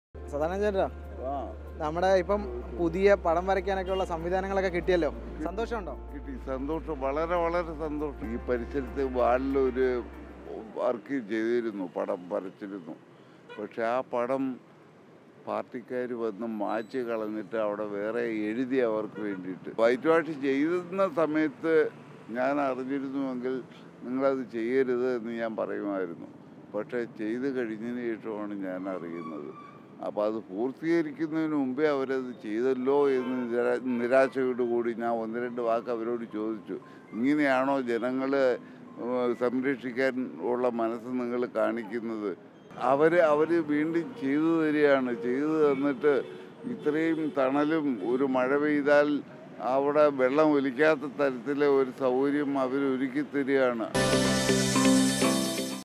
സാധാരണ ചേട്ടാ ആ നമ്മുടെ ഇപ്പം പുതിയ പടം വരയ്ക്കാനൊക്കെ ഉള്ള സംവിധാനങ്ങളൊക്കെ കിട്ടിയല്ലോ സന്തോഷമുണ്ടോ കിട്ടി സന്തോഷം വളരെ വളരെ സന്തോഷം ഈ പരിസരത്ത് വാളിലൊരു വർക്ക് ചെയ്തിരുന്നു പടം വരച്ചിരുന്നു പക്ഷെ ആ പടം പാർട്ടിക്കാർ വന്ന് മാച്ച് കളഞ്ഞിട്ട് അവിടെ വേറെ എഴുതി അവർക്ക് വേണ്ടിയിട്ട് വൈറ്റ് വാഷ് ചെയ്യുന്ന സമയത്ത് ഞാൻ അറിഞ്ഞിരുന്നുവെങ്കിൽ നിങ്ങളത് ചെയ്യരുത് എന്ന് ഞാൻ പറയുമായിരുന്നു പക്ഷേ ചെയ്ത് കഴിഞ്ഞതിന് ശേഷമാണ് ഞാൻ അറിയുന്നത് അപ്പോൾ അത് പൂർത്തീകരിക്കുന്നതിന് മുമ്പേ അവരത് ചെയ്തല്ലോ എന്ന് നിരാ നിരാശയോടുകൂടി ഞാൻ ഒന്ന് രണ്ട് വാക്ക് അവരോട് ചോദിച്ചു ഇങ്ങനെയാണോ ജനങ്ങൾ സംരക്ഷിക്കാൻ ഉള്ള മനസ്സ് നിങ്ങൾ കാണിക്കുന്നത് അവർ അവർ വീണ്ടും ചെയ്തു തരികയാണ് ചെയ്തു തന്നിട്ട് ഇത്രയും തണലും ഒരു മഴ പെയ്താൽ അവിടെ വെള്ളം ഒലിക്കാത്ത തരത്തിലെ ഒരു സൗകര്യം അവർ ഒരുക്കി തരികയാണ്